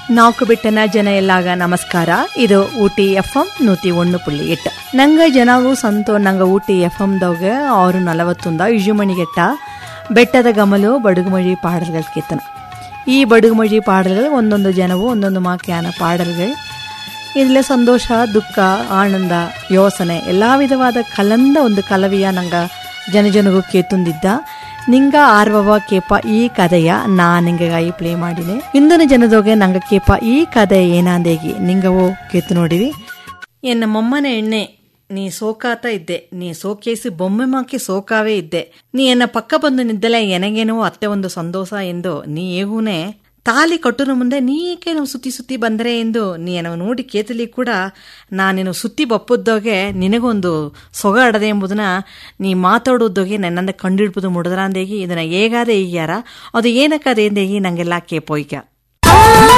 ನಾಲ್ಕು ಬಿಟ್ಟನ ಜನ ಎಲ್ಲಾಗ ನಮಸ್ಕಾರ ಇದು ಊಟಿ ಎಫ್ ಎಂ ನೂತಿ ಒಂದು ಪುಳ್ಳಿ ಎಟ್ಟು ನಂಗ ಜನಗೂ ಸಂತೋ ನಂಗ ಊಟಿ ಎಫ್ ಎಮ್ದಾಗ ಆರು ನಲವತ್ತೊಂದ ಇಜುಮಣಿಗೆಟ್ಟ ಬೆಟ್ಟದ ಗಮಲು ಬಡುಗುಮಳಿ ಪಾಡಲ್ಗಳು ಕೀರ್ತನ ಈ ಬಡುಗುಮಳಿ ಪಾಡಲ್ಗಳು ಒಂದೊಂದು ಜನವು ಒಂದೊಂದು ಮಾಕ್ಯಾನ ಪಾಡಲ್ಗಳು ಇದರಲ್ಲಿ ಸಂತೋಷ ದುಃಖ ಆನಂದ ಯೋಸನೆ ಎಲ್ಲಾ ವಿಧವಾದ ಕಲಂದ ಒಂದು ಕಲವಿಯ ನಂಗ ಜನಜನಗೂ ಕೇತುಂದಿದ್ದ ನಿಂಗ ಆರ್ವವ ಕೇಪ ಈ ಕಥೆಯ ನಾ ನಿಂಗಾಗಿ ಪ್ಲೇ ಮಾಡಿದೆ ಇಂದಿನ ಜನದೋಗೆ ನಂಗ ಕೇಪ ಈ ಕಥೆ ಏನಾಂದೇಗಿ ನಿಂಗವೋ ಕೇತು ನೋಡಿವಿ ಎನ್ನ ಮೊಮ್ಮನ ಎಣ್ಣೆ ನೀ ಸೋಕಾತ ಇದ್ದೆ ನೀ ಸೋಕೇಸಿ ಬೊಮ್ಮೆ ಮಾಕಿ ಸೋಕಾವೇ ಇದ್ದೆ ನೀ ಎನ್ನ ಪಕ್ಕ ಬಂದು ನಿದ್ದಲೆ ಎನಗೇನೋ ಅತ್ತೆ ಒಂದು ಸಂತೋಷ ಎಂದು ನೀ ಏಗೂನೆ ತಾಲಿ ಕಟ್ಟುನ ಮುಂದೆ ನೀಕೆ ನಾವು ಸುತ್ತಿ ಸುತ್ತಿ ಬಂದರೆ ಎಂದು ನೀನು ನೋಡಿ ಕೇತಲಿ ಕೂಡ ನಾನೇನು ಸುತ್ತಿ ಬಪ್ಪುದ್ದೋಗೆ ನಿನಗೊಂದು ಸೊಗ ಅಡದೆ ಎಂಬುದನ್ನ ನೀ ಮಾತಾಡೋದೋಗೆ ನನ್ನಂದ ಕಂಡಿಡ್ಬೋದು ಮುಡದ್ರಂದೇಗಿ ಇದನ್ನ ಹೇಗಾದೆ ಈಗ್ಯಾರ ಅದು ಏನಕ್ಕದೆ ಎಂದೇಗಿ ನಂಗೆಲ್ಲ ಕೇಪೋಯ್ಕ